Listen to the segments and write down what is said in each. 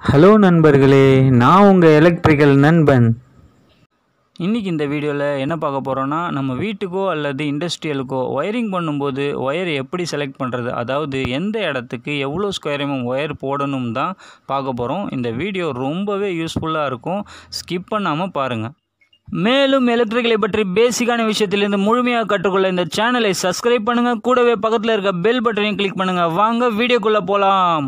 hello நண்பர்களே நான் உங்கள் எலக்ட்ரிக்கல் நண்பன் இன்றைக்கி இந்த வீடியோவில் என்ன பார்க்க போகிறோன்னா நம்ம வீட்டுக்கோ அல்லது இண்டஸ்ட்ரியலுக்கோ ஒயரிங் பண்ணும்போது ஒயர் எப்படி செலக்ட் பண்ணுறது அதாவது எந்த இடத்துக்கு எவ்வளோ ஸ்கொயர் எம்எம் ஒயர் போடணும் தான் பார்க்க போகிறோம் இந்த வீடியோ ரொம்பவே யூஸ்ஃபுல்லாக இருக்கும் ஸ்கிப் பண்ணாமல் பாருங்கள் மேலும் எலக்ட்ரிக்கலை பற்றி பேசிக்கான விஷயத்திலிருந்து முழுமையாக கற்றுக்கொள்ள இந்த சேனலை சப்ஸ்கிரைப் பண்ணுங்கள் கூடவே பக்கத்தில் இருக்க பெல் பட்டனையும் கிளிக் பண்ணுங்கள் வாங்க வீடியோக்குள்ளே போகலாம்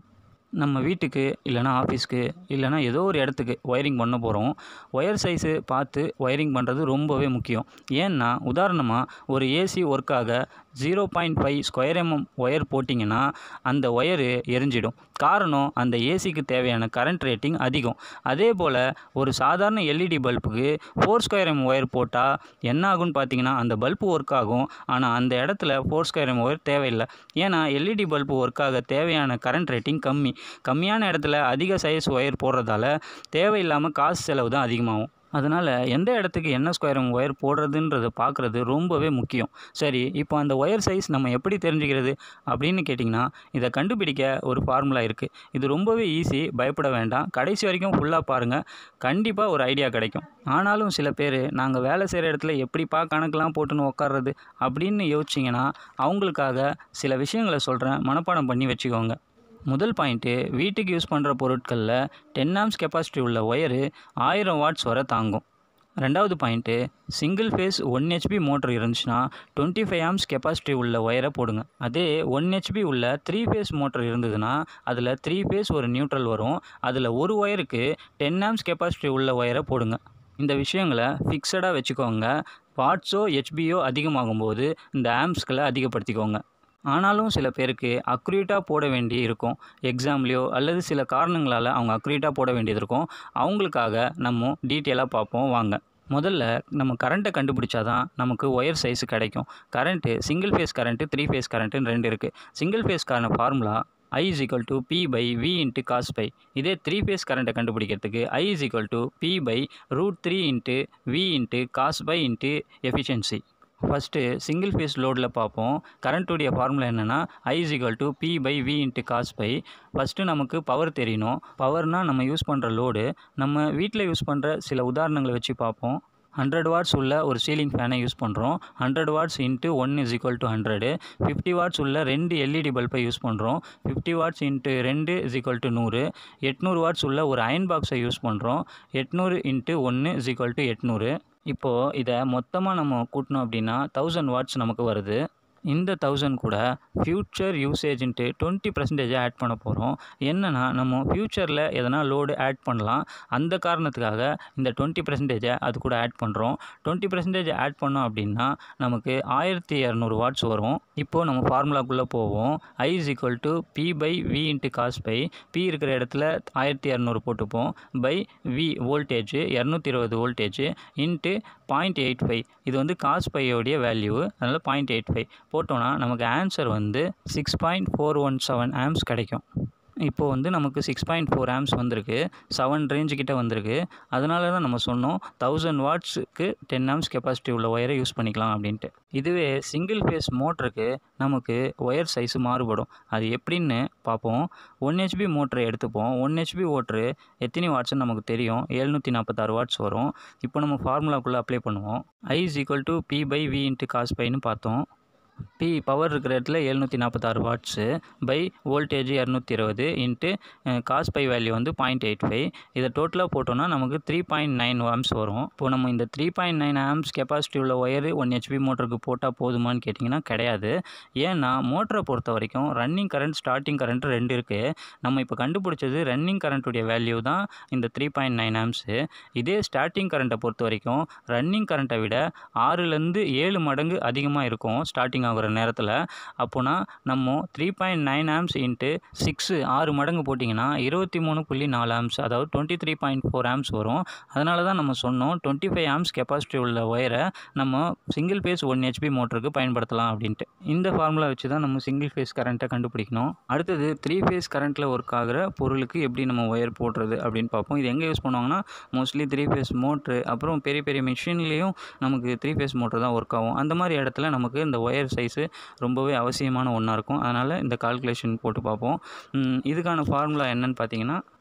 நம்ம வீட்டுக்கு இல்லைனா ஆஃபீஸ்க்கு இல்லைனா ஏதோ ஒரு இடத்துக்கு ஒயரிங் பண்ண போகிறோம் ஒயர் சைஸு பார்த்து ஒயரிங் பண்ணுறது ரொம்பவே முக்கியம் ஏன்னா உதாரணமாக ஒரு ஏசி ஒர்க் ஆக zero point five square mm wire போட்டிங்கன்னா அந்த ஒயரு எரிஞ்சிடும் காரணம் அந்த ஏசிக்கு தேவையான கரண்ட் ரேட்டிங் அதிகம் அதே போல் ஒரு சாதாரண எல்இடி பல்புக்கு ஃபோர் ஸ்கொயர் எம் ஒயர் போட்டால் என்ன ஆகும்னு பார்த்தீங்கன்னா அந்த பல்பு ஒர்க் ஆகும் ஆனால் அந்த இடத்துல ஃபோர் ஸ்கொயர் எம் ஒயர் தேவையில்லை ஏன்னா எல்இடி பல்பு ஒர்க் ஆக தேவையான கரண்ட் ரேட்டிங் கம்மி கம்மியான இடத்துல அதிக சைஸ் ஒயர் போடுறதால தேவையில்லாமல் காசு செலவு தான் அதிகமாகும் அதனால் எந்த இடத்துக்கு என்ன ஸ்கொயர் எம் ஒயர் போடுறதுன்றதை பார்க்குறது ரொம்பவே முக்கியம் சரி இப்போ அந்த ஒயர் சைஸ் நம்ம எப்படி தெரிஞ்சுக்கிறது அப்படின்னு கேட்டிங்கன்னா இதை கண்டுபிடிக்க ஒரு ஃபார்முலா இருக்குது இது ரொம்பவே ஈஸி பயப்பட வேண்டாம் கடைசி வரைக்கும் ஃபுல்லாக பாருங்கள் கண்டிப்பாக ஒரு ஐடியா கிடைக்கும் ஆனாலும் சில பேர் நாங்கள் வேலை செய்கிற இடத்துல எப்படிப்பா கணக்கெலாம் போட்டுன்னு உட்கார்றது அப்படின்னு யோசிச்சிங்கன்னா அவங்களுக்காக சில விஷயங்களை சொல்கிறேன் மனப்பாடம் பண்ணி வச்சுக்கோங்க முதல் பாயிண்ட்டு வீட்டுக்கு யூஸ் பண்ணுற பொருட்களில் டென் ஆம்ஸ் கெப்பாசிட்டி உள்ள ஒயரு ஆயிரம் வாட்ஸ் வரை தாங்கும் ரெண்டாவது point single phase one HP motor இருந்துச்சுன்னா டுவெண்ட்டி ஃபைவ் ஆம்ஸ் கெப்பாசிட்டி உள்ள ஒயரை போடுங்க அதே ஒன் ஹெச்பி உள்ள த்ரீ ஃபேஸ் மோட்டர் இருந்ததுன்னா அதில் த்ரீ ஃபேஸ் ஒரு நியூட்ரல் வரும் அதில் ஒரு ஒயருக்கு டென் ஆம்ஸ் கெப்பாசிட்டி உள்ள ஒயரை போடுங்க இந்த விஷயங்களை ஃபிக்ஸடாக வச்சுக்கோங்க வாட்ஸோ ஹெச்பியோ அதிகமாகும்போது இந்த ஆம்ஸ்களை அதிகப்படுத்திக்கோங்க ஆனாலும் சில பேருக்கு அக்யூரேட்டாக போட வேண்டி இருக்கும் எக்ஸாம்லேயோ அல்லது சில காரணங்களால் அவங்க அக்யூரேட்டாக போட வேண்டியது இருக்கும் அவங்களுக்காக நம்ம டீட்டெயிலாக பார்ப்போம் வாங்க முதல்ல நம்ம கரண்ட்டை கண்டுபிடிச்சா தான் நமக்கு ஒயர் சைஸ் கிடைக்கும் current single phase current three phase கரண்ட்டுன்னு ரெண்டு இருக்குது சிங்கிள் ஃபேஸ்க்கான formula I is equal to P by V into cos phi இதே த்ரீ ஃபேஸ் கரண்ட்டை கண்டுபிடிக்கிறதுக்கு I is equal to P by root three into V into cos phi into efficiency first single phase லோடில் பார்ப்போம் கரண்ட்டுடைய formula என்னென்னா I is equal to P by V into cos phi first நமக்கு power தெரியணும் பவர்னால் நம்ம use பண்ணுற load நம்ம வீட்டில் யூஸ் பண்ணுற சில உதாரணங்களை வச்சு பார்ப்போம் ஹண்ட்ரட் வாட்ஸ் உள்ள ஒரு சீலிங் ஃபேனை யூஸ் பண்ணுறோம் hundred watts into one is equal to hundred fifty watts உள்ள ரெண்டு எல்இடி பல்பை யூஸ் பண்ணுறோம் ஃபிஃப்டி வாட்ஸ் இன்ட்டு ரெண்டு இஸ் ஈக்குவல் டு நூறு எட்நூறு வாட்ஸ் உள்ள ஒரு அயன் பாக்ஸை யூஸ் பண்ணுறோம் எட்நூறு இன்ட்டு ஒன்று இஸ் ஈக்குவல் டு எட்நூறு இப்போது இதை மொத்தமாக நம்ம கூட்டினோம் அப்படின்னா தௌசண்ட் வாட்ஸ் நமக்கு வருது இந்த தௌசண்ட் கூட ஃப்யூச்சர் யூசேஜ்ன்ட்டு டுவெண்ட்டி பர்சன்டேஜாக ஆட் பண்ண போகிறோம் என்னென்னா நம்ம ஃப்யூச்சரில் எதனா லோடு ஆட் பண்ணலாம் அந்த காரணத்துக்காக இந்த டுவெண்ட்டி பர்சன்டேஜை அது கூட ஆட் பண்ணுறோம் டுவெண்ட்டி பர்சன்டேஜ் ஆட் பண்ணோம் அப்படின்னா நமக்கு ஆயிரத்தி இரநூறு வாட்ஸ் வரும் இப்போது நம்ம ஃபார்முலாக்குள்ளே போவோம் I is equal to P by V into cos phi P இருக்கிற இடத்துல ஆயிரத்தி இரநூறு போட்டுப்போம் பை வி வோல்டேஜ் இரநூத்தி இருபது voltage into point eight five இது வந்து காஸ் பையோடைய வேல்யூ அதனால் பாயிண்ட் எயிட் ஃபைவ் போட்டோன்னா நமக்கு ஆன்சர் வந்து six point four one seven amps கிடைக்கும் இப்போது வந்து நமக்கு சிக்ஸ் பாயிண்ட் ஃபோர் ஆம்ஸ் வந்திருக்கு செவன் ரேஞ்சு கிட்ட வந்திருக்கு அதனால தான் நம்ம சொன்னோம் தௌசண்ட் வாட்ஸுக்கு டென் ஆம்ஸ் கெப்பாசிட்டி உள்ள ஒயரை யூஸ் பண்ணிக்கலாம் அப்படின்ட்டு இதுவே சிங்கிள் ஃபேஸ் மோட்டருக்கு நமக்கு ஒயர் சைஸு மாறுபடும் அது எப்படின்னு பார்ப்போம் ஒன் ஹெச்பி மோட்டரை எடுத்துப்போம் ஒன் ஹெச்பி ஓட்ரு எத்தனை வாட்ஸ்னு நமக்கு தெரியும் எழுநூற்றி நாற்பத்தாறு வாட்ஸ் வரும் இப்போ நம்ம ஃபார்முலாக்குள்ளே அப்ளை பண்ணுவோம் I is equal to P by V into cos பைன்னு பார்த்தோம் பி பவர் இருக்கிற இடத்துல எழுநூற்றி நாற்பத்தாறு வாட்ஸு பை வோல்டேஜ் இரநூத்தி இருபது இன்ட்டு காஸ் பை வேல்யூ வந்து பாயிண்ட் எயிட் ஃபைவ் இதை டோட்டலாக போட்டோன்னா நமக்கு த்ரீ பாயிண்ட் நைன் ஆம்ஸ் வரும் இப்போ நம்ம இந்த three point nine amps capacity உள்ள ஒயரு ஒன் ஹெச்பி மோட்டருக்கு போட்டால் போதுமான்னு கேட்டிங்கன்னா கிடையாது ஏன்னா மோட்டரை பொறுத்த வரைக்கும் ரன்னிங் கரண்ட் ஸ்டார்டிங் கரண்ட் ரெண்டு இருக்குது நம்ம இப்போ கண்டுபிடிச்சது ரன்னிங் கரண்ட்டுடைய வேல்யூ தான் இந்த த்ரீ பாயிண்ட் நைன் ஆம்ஸு இதே ஸ்டார்டிங் கரண்ட்டை பொறுத்த வரைக்கும் ரன்னிங் கரண்ட்டை விட ஆறுலேருந்து ஏழு மடங்கு அதிகமாக இருக்கும் ஸ்டார்டிங் ஆகிற நேரத்தில் அப்போனா நம்ம three point nine amps into six ஆறு மடங்கு போட்டிங்கன்னா இருபத்தி மூணு புள்ளி நாலு ஆம்ஸ் அதாவது twenty three point four amps வரும் அதனால தான் நம்ம சொன்னோம் டுவெண்ட்டி ஃபைவ் ஆம்ஸ் கெப்பாசிட்டி உள்ள ஒயரை நம்ம சிங்கிள் ஃபேஸ் ஒன் ஹெச்பி மோட்டருக்கு பயன்படுத்தலாம் அப்படின்ட்டு இந்த ஃபார்முலா வச்சு தான் நம்ம சிங்கிள் ஃபேஸ் கரண்ட்டை கண்டுபிடிக்கணும் அடுத்தது த்ரீ ஃபேஸ் கரண்ட்டில் ஒர்க் ஆகிற பொருளுக்கு எப்படி நம்ம ஒயர் போடுறது அப்படின்னு பார்ப்போம் இது எங்கே யூஸ் பண்ணுவாங்கன்னா மோஸ்ட்லி த்ரீ ஃபேஸ் மோட்ரு அப்புறம் பெரிய பெரிய மிஷின்லேயும் நமக்கு த்ரீ ஃபேஸ் மோட்ரு தான் ஒர்க் ஆகும் அந்த மாதிரி இடத்துல நமக்கு இந்த ஒயர் சைஸு ரொம்பவே அவசியமான ஒன்றா இருக்கும் அதனால் இந்த கால்குலேஷன் போட்டு பார்ப்போம் ம், இதுக்கான ஃபார்முலா என்னன்னு பார்த்தீங்கன்னா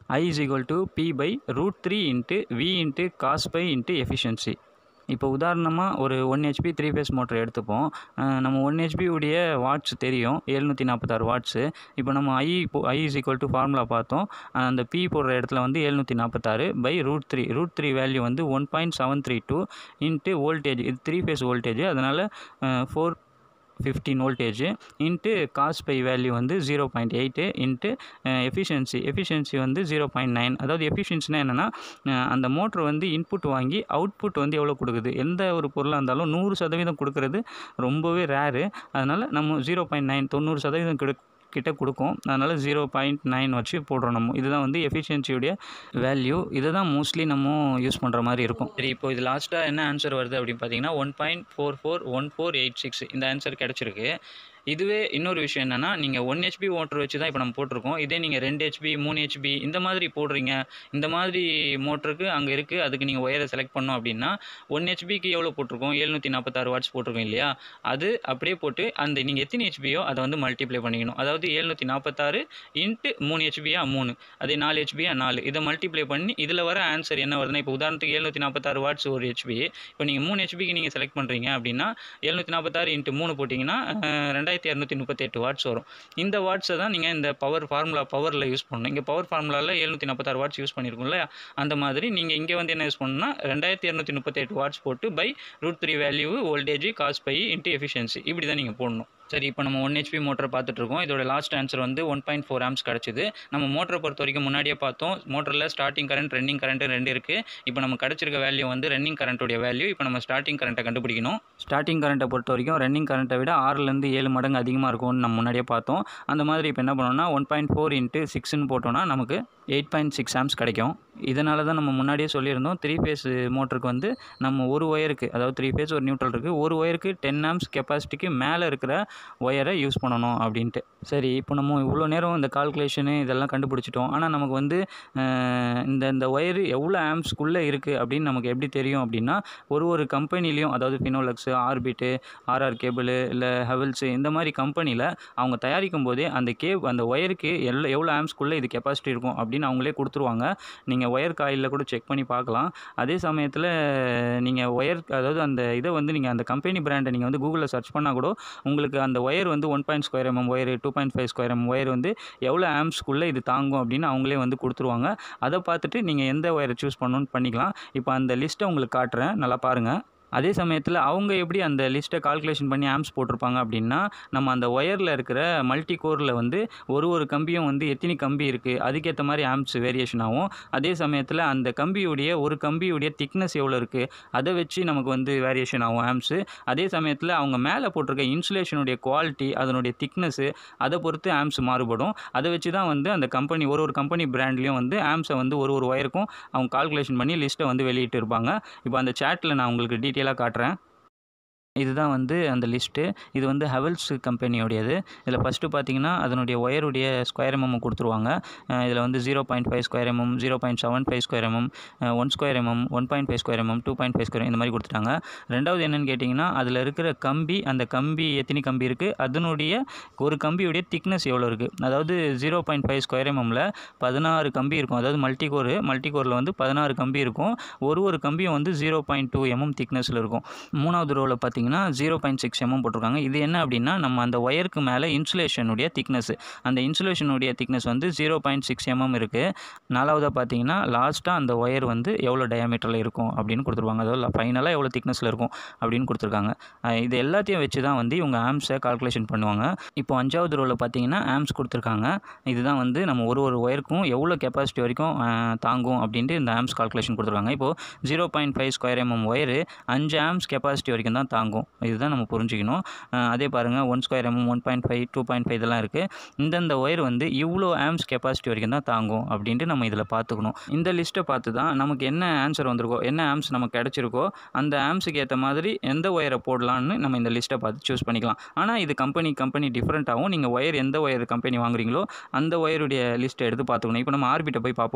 I is equal to P by root three into V into cos phi into efficiency இப்போ உதாரணமாக ஒரு one HP three phase motor எடுத்துப்போம் அஹ் நம்ம ஒன் ஹெச்பி உடைய வாட்ஸ் தெரியும் எழுநூற்றி நாற்பத்தாறு வாட்ஸு இப்போ நம்ம I I is equal to formula பார்த்தோம் அஹ் அந்த பி போடுற இடத்துல வந்து எழுநூற்றி நாற்பத்தாறு by root three root three value வந்து one point seven three two into voltage இது த்ரீ ஃபேஸ் வோல்டேஜ் அதனால் four fifteen voltage into cos phi value வந்து zero point eight into efficiency efficiency வந்து ஜீரோ பாயிண்ட் நைன் அதாவது எஃபிஷியன்சினா என்னென்னா அந்த motor வந்து இன்புட் வாங்கி அவுட்புட் வந்து எவ்வளோ கொடுக்குது எந்த ஒரு பொருளாக இருந்தாலும் நூறு சதவீதம் கொடுக்கறது ரொம்பவே ரேரு அதனால் நம்ம ஜீரோ பாயிண்ட் நைன் தொண்ணூறு சதவீதம் கிட்ட கிட்ட கொடுக்கும் அதனால் ஜீரோ பாயிண்ட் நைன் வச்சு போடுறோம் நம்ம இதுதான் வந்து எஃபிஷியன்சியுடைய வேல்யூ இதை தான் மோஸ்ட்லி நம்ம யூஸ் பண்ணுற மாதிரி இருக்கும் சரி இப்போ இது லாஸ்ட்டாக என்ன ஆன்சர் வருது அப்படின்னு பார்த்தீங்கன்னா one point four four one four eight six இந்த ஆன்சர் கிடச்சிருக்கு இதுவே இன்னொரு விஷயம் என்னென்னா நீங்கள் ஒன் ஹெச்பி மோட்டர் வச்சு தான் இப்போ நம்ம போட்டிருக்கோம் இதே நீங்கள் ரெண்டு ஹெச்பி மூணு ஹெச்பி இந்த மாதிரி போடுறீங்க இந்த மாதிரி மோட்டருக்கு அங்கே இருக்குது அதுக்கு நீங்கள் ஒயரை செலக்ட் பண்ணோம் அப்படின்னா ஒன் ஹெச்பிக்கு எவ்வளோ போட்டிருக்கோம் எழுநூற்றி நாற்பத்தாறு வாட்ஸ் போட்டிருக்கோம் இல்லையா அது அப்படியே போட்டு அந்த நீங்கள் எத்தனை ஹெச்பியோ அதை வந்து மல்டிப்ளை பண்ணிக்கணும் அதாவது எழுநூற்றி நாற்பத்தாறு இன்ட்டு மூணு ஹெச்பியா மூணு அதே நாலு ஹெச்பியா நாலு இதை மல்டிப்ளை பண்ணி இதில் வர ஆன்சர் என்ன வருதுன்னா இப்போ உதாரணத்துக்கு எழுநூற்றி நாற்பத்தாறு வாட்ஸ் ஒரு ஹெச்பி இப்போ நீங்கள் மூணு ஹெச்பிக்கு நீங்கள் செலக்ட் பண்ணுறீங்க அப்படின்னா எழுநூற்றி நாற்பத்தாறு இன்ட்டு மூணு போட்டிங்கன்னா அஹ், ரெண்டாயிரத்தி இரநூத்தி முப்பத்தெட்டு வாட்ஸ் வரும் இந்த வாட்ஸை தான் நீங்கள் இந்த பவர் ஃபார்முலா பவரில் யூஸ் பண்ணணும் இங்கே பவர் ஃபார்முலாவில் எழுநூற்றி நாற்பத்தாறு வாட்ஸ் யூஸ் பண்ணியிருக்கோம்ல அந்த மாதிரி நீங்கள் இங்கே வந்து என்ன யூஸ் பண்ணணும்னா ரெண்டாயிரத்தி இரநூத்தி முப்பத்தெட்டு வாட்ஸ் போட்டு by root three value voltage cos phi into efficiency இப்படி தான் நீங்கள் போடணும் சரி இப்போ நம்ம ஒன் ஹெச்பி மோட்டர் பார்த்துட்ருக்கோம் இதோட லாஸ்ட் ஆன்சர் வந்து ஒன் பாயிண்ட் ஃபோர் ஆம்ஸ் கிடச்சிது நம்ம மோட்டரை பொறுத்த வரைக்கும் முன்னாடியே பார்த்தோம் மோட்டரில் ஸ்டார்டிங் கரண்ட் ரன்னிங் கரண்ட் ரெண்டு இருக்குது இப்போ நம்ம கிடச்சிருக்க வேல்யூ வந்து ரன்னிங் கரண்ட்டுடைய வேல்யூ இப்போ நம்ம ஸ்டார்டிங் கரண்ட்டை கண்டுபிடிக்கணும் ஸ்டார்டிங் கரண்ட்டை பொறுத்த வரைக்கும் ரன்னிங் கரண்ட்டை விட ஆறுலேருந்து ஏழு மடங்கு அதிகமாக இருக்கும்னு நம்ம முன்னாடியே பார்த்தோம் அந்த மாதிரி இப்போ என்ன பண்ணோம்னா ஒன் பாயிண்ட் ஃபோர் இன்ட்டு சிக்ஸ்னு போட்டோம்னா நமக்கு எயிட் பாயிண்ட் சிக்ஸ் ஆம்ஸ் கிடைக்கும் இதனால தான் நம்ம முன்னாடியே சொல்லியிருந்தோம் த்ரீ ஃபேஸ் மோட்டருக்கு வந்து நம்ம ஒரு ஒயருக்கு அதாவது த்ரீ ஃபேஸ் ஒரு நியூட்ரல் இருக்குது ஒரு ஒயருக்கு டென் ஆம்ஸ் கெப்பாசிட்டிக்கு மேலே இருக்கிற ஒயரை யூஸ் பண்ணணும் அப்படின்ட்டு சரி இப்போ நம்ம இவ்வளோ நேரம் இந்த கால்குலேஷனு இதெல்லாம் கண்டுபிடிச்சிட்டோம் ஆனால் நமக்கு வந்து அஹ், இந்த இந்த ஒயரு எவ்வளோ ஆம்ஸ்க்குள்ளே இருக்குது அப்படின்னு நமக்கு எப்படி தெரியும் அப்படின்னா ஒரு ஒரு கம்பெனிலையும் அதாவது ஃபினோலக்ஸு ஆர்பிட்டு ஆர்ஆர் கேபிள் இல்லை ஹெவல்ஸு இந்த மாதிரி கம்பெனியில் அவங்க தயாரிக்கும் போதே அந்த கேப் அந்த ஒயருக்கு எவ்வளோ எவ்வளோ ஆம்ஸ்க்குள்ளே இது கெப்பாசிட்டி இருக்கும் அப்படின்னு அவங்களே கொடுத்துருவாங்க நீங்கள் ஒயர் காயிலில் கூட செக் பண்ணி பார்க்கலாம் அதே சமயத்தில் நீங்கள் ஒயர் அதாவது அந்த இதை வந்து நீங்கள் அந்த கம்பெனி பிராண்டை நீங்கள் வந்து கூகுளில் சர்ச் பண்ணால் கூட உங்களுக்கு அந்த ஒயர் வந்து one point square mm wire two point five square m wire வந்து எவ்வளோ ஆம்ஸ்க்குள்ளே இது தாங்கும் அப்படின்னு அவங்களே வந்து கொடுத்துருவாங்க அதை பார்த்துட்டு நீங்கள் எந்த ஒயரை சூஸ் பண்ணணும்னு பண்ணிக்கலாம் இப்போ அந்த லிஸ்ட்டை உங்களுக்கு காட்டுறேன் நல்லா பாருங்கள் அதே சமயத்தில் அவங்க எப்படி அந்த லிஸ்ட்டை கால்குலேஷன் பண்ணி ஆம்ஸ் போட்டிருப்பாங்க அப்படின்னா நம்ம அந்த ஒயரில் இருக்கிற மல்டி கோரில் வந்து ஒரு ஒரு கம்பியும் வந்து எத்தனை கம்பி இருக்குது அதுக்கேற்ற மாதிரி ஆம்ஸ் வேரியேஷன் ஆகும் அதே சமயத்தில் அந்த கம்பியுடைய ஒரு கம்பியுடைய திக்னஸ் எவ்வளோ இருக்குது அதை வச்சு நமக்கு வந்து வேரியேஷன் ஆகும் ஆம்ஸு அதே சமயத்தில் அவங்க மேலே போட்டிருக்க இன்சுலேஷனுடைய குவாலிட்டி அதனுடைய திக்னஸ்ஸு அதை பொறுத்து ஆம்ஸ் மாறுபடும் அதை வச்சு தான் வந்து அந்த கம்பெனி ஒரு ஒரு கம்பெனி பிராண்ட்லேயும் வந்து ஆம்ஸை வந்து ஒரு ஒரு ஒயருக்கும் அவங்க கால்குலேஷன் பண்ணி லிஸ்ட்டை வந்து வெளியிட்டு இருப்பாங்க இப்போ அந்த சேட்டில் நான் உங்களுக்கு டீட்டெயிலாக காட்டுறேன் இதுதான் வந்து அந்த லிஸ்ட்டு இது வந்து ஹெவல்ஸ் கம்பெனியோடையது இதில் ஃபஸ்ட்டு பார்த்தீங்கன்னா அதனுடைய ஒயருடைய ஸ்கொயர் எம்எம் கொடுத்துருவாங்க இதில் வந்து zero point five square mm zero point seven five square mm one square mm one point five square mm two point five square இந்த மாதிரி கொடுத்துட்டாங்க ரெண்டாவது என்னென்னு கேட்டிங்கன்னா அதில் இருக்கிற கம்பி அந்த கம்பி எத்தனை கம்பி இருக்குது அதனுடைய ஒரு கம்பியுடைய திக்னஸ் எவ்வளோ இருக்குது அதாவது ஜீரோ பாயிண்ட் ஃபைவ் ஸ்கொயர் எம்எம்மில் பதினாறு கம்பி இருக்கும் அதாவது மல்டி கோர் மல்டி கோரில் வந்து பதினாறு கம்பி இருக்கும் ஒரு ஒரு கம்பியும் வந்து ஜீரோ பாயிண்ட் டூ எம்எம் திக்னஸில் இருக்கும் மூணாவது ரோவில் பார்த்தீங்கன்னா ஜீரோ பாயிண்ட் சிக்ஸ் எம்எம் போட்டிருக்காங்க இது என்ன அப்படின்னா நம்ம அந்த ஒயருக்கு மேலே இன்சுலேஷனுடைய திக்னஸ் அந்த இன்சுலேஷனுடைய திக்னஸ் வந்து ஜீரோ பாயிண்ட் சிக்ஸ் எம்எம் இருக்குது நாலாவதாக பார்த்தீங்கன்னா லாஸ்ட்டாக அந்த ஒயர் வந்து எவ்வளோ டயாமீட்டரில் இருக்கும் அப்படின்னு கொடுத்துருவாங்க அதாவது ஃபைனலாக எவ்வளோ திக்னஸில் இருக்கும் அப்படின்னு கொடுத்துருக்காங்க அஹ் இது எல்லாத்தையும் வச்சு தான் வந்து இவங்க ஆம்ஸை கால்குலேஷன் பண்ணுவாங்க இப்போ அஞ்சாவது ரோவில் பார்த்தீங்கன்னா ஆம்ஸ் கொடுத்துருக்காங்க இதுதான் வந்து நம்ம ஒரு ஒரு ஒயருக்கும் எவ்வளோ கெப்பாசிட்டி வரைக்கும் அஹ், தாங்கும் அப்படின்ட்டு இந்த ஆம்ஸ் கால்குலேஷன் கொடுத்துருக்காங்க இப்போது zero point five square mm wire அஞ்சு ஆம்ஸ் கெப்பாசிட்டி வரைக்கும் தான் தாங்கும் இதுதான் நம்ம புரிஞ்சுக்கணும் அஹ், அதே பாருங்கள் one square mm one point five two point five இதெல்லாம் இருக்குது இந்தந்த ஒயர் வந்து இவ்வளோ ஆம்ஸ் கெப்பாசிட்டி வரைக்கும் தான் தாங்கும் அப்படின்ட்டு நம்ம இதில் பார்த்துக்கணும் இந்த லிஸ்ட்டை பார்த்து தான் நமக்கு என்ன ஆன்சர் வந்திருக்கோ என்ன ஆம்ஸ் நமக்கு கிடச்சிருக்கோ அந்த ஆம்ஸுக்கு ஏற்ற மாதிரி எந்த ஒயரை போடலான்னு நம்ம இந்த லிஸ்ட்டை பார்த்து சூஸ் பண்ணிக்கலாம் ஆனால் இது கம்பெனி கம்பெனி டிஃப்ரெண்ட் ஆகும் நீங்கள் ஒயர் எந்த ஒயர் கம்பெனி வாங்குறீங்களோ அந்த ஒயருடைய லிஸ்ட்டை எடுத்து பார்த்துக்கணும் இப்போ நம்ம ஆர்பிட்டை போய் பார்ப்போம்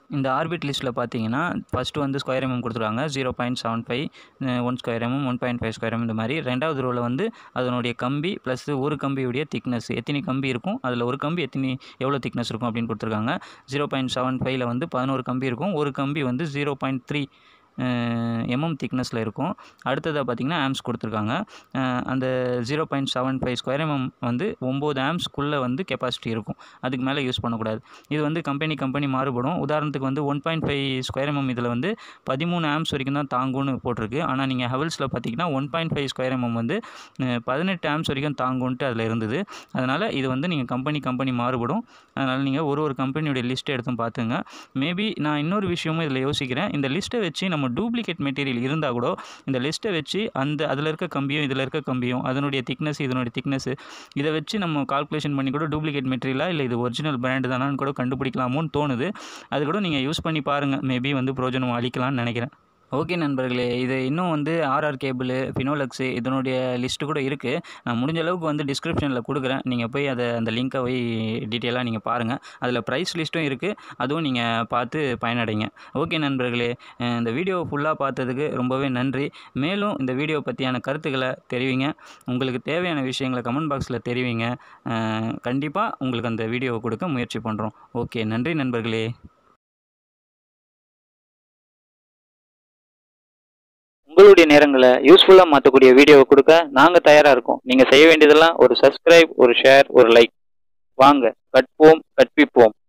இந்த ஆர்பிட் லிஸ்ட்டில் பார்த்தீங்கன்னா ஃபஸ்ட்டு வந்து ஸ்கொயர் எம்எம் கொடுத்துருக்காங்க zero point seven five one square mm one point five square m இந்த மாதிரி ரெண்டாவது ரோவில் வந்து அதனுடைய கம்பி ப்ளஸ் ஒரு கம்பியுடைய திக்னஸ் எத்தனை கம்பி இருக்கும் அதில் ஒரு கம்பி எத்தனை எவ்வளோ திக்னஸ் இருக்கும் அப்படின்னு கொடுத்துருக்காங்க ஜீரோ பாயிண்ட் செவன் ஃபைவ்ல வந்து பதினோரு கம்பி இருக்கும் ஒரு கம்பி வந்து ஜீரோ பாயிண்ட் த்ரீ எம்எம் திக்னஸில் இருக்கும் அடுத்ததாக பார்த்தீங்கன்னா ஆம்ஸ் கொடுத்துருக்காங்க அஹ் அந்த zero point seven five square mm வந்து ஒம்பது ஆம்ஸ்க்குள்ளே வந்து கெப்பாசிட்டி இருக்கும் அதுக்கு மேலே யூஸ் பண்ணக்கூடாது இது வந்து கம்பெனி கம்பெனி மாறுபடும் உதாரணத்துக்கு வந்து one point five square mm இதில் வந்து பதிமூணு ஆம்ஸ் வரைக்கும் தான் தாங்கும்னு போட்டிருக்கு ஆனால் நீங்கள் ஹெவல்ஸில் பார்த்தீங்கன்னா one point five square mm வந்து அஹ் பதினெட்டு ஆம்ஸ் வரைக்கும் தாங்கும்ன்ட்டு அதில் இருந்தது அதனால் இது வந்து நீங்கள் கம்பெனி கம்பெனி மாறுபடும் அதனால் நீங்கள் ஒரு ஒரு கம்பெனியுடைய லிஸ்ட்டை எடுத்து பார்த்துங்க மேபி நான் இன்னொரு விஷயமும் இதில் யோசிக்கிறேன் இந்த லிஸ்ட்டை வச்சு நம்ம டூப்ளிகேட் மெட்டீரியல் இருந்தால் கூட இந்த லிஸ்ட்டை வச்சு அந்த அதில் இருக்க கம்பியும் இதில் இருக்க கம்பியும் அதனுடைய திக்னஸ் இதனுடைய திக்னஸ் இதை வச்சு நம்ம கால்குலேஷன் பண்ணி கூட டூப்ளிகேட் மெட்டீரியலாக இல்லை இது ஒரிஜினல் பிராண்டு தானான்னு கூட கண்டுபிடிக்கலாமோன்னு தோணுது அது கூட நீங்கள் யூஸ் பண்ணி பாருங்கள் மேபி வந்து பிரோஜனம் அளிக்கலாம்னு நினைக்கிறேன் ஓகே நண்பர்களே இது இன்னும் வந்து ஆர்ஆர் கேபிள் ஃபினோலக்ஸு இதனுடைய லிஸ்ட்டு கூட இருக்குது நான் முடிஞ்ச அளவுக்கு வந்து டிஸ்கிரிப்ஷனில் கொடுக்குறேன் நீங்கள் போய் அதை அந்த லிங்க்கை போய் டீட்டெயிலாக நீங்கள் பாருங்கள் அதில் ப்ரைஸ் லிஸ்ட்டும் இருக்குது அதுவும் நீங்கள் பார்த்து பயனடைங்க ஓகே நண்பர்களே அஹ் இந்த வீடியோவை ஃபுல்லாக பார்த்ததுக்கு ரொம்பவே நன்றி மேலும் இந்த வீடியோ பற்றியான கருத்துக்களை தெரிவிங்க உங்களுக்கு தேவையான விஷயங்களை கமெண்ட் பாக்ஸில் தெரிவிங்க கண்டிப்பாக உங்களுக்கு அந்த வீடியோவை கொடுக்க முயற்சி பண்ணுறோம் ஓகே நன்றி நண்பர்களே உங்களுடைய நேரங்களை யூஸ்ஃபுல்லாக மாற்றக்கூடிய வீடியோவை கொடுக்க நாங்கள் தயாராக இருக்கோம் நீங்கள் செய்ய வேண்டியதெல்லாம் ஒரு சப்ஸ்கிரைப் ஒரு ஷேர் ஒரு லைக் வாங்க கற்போம் கற்பிப்போம்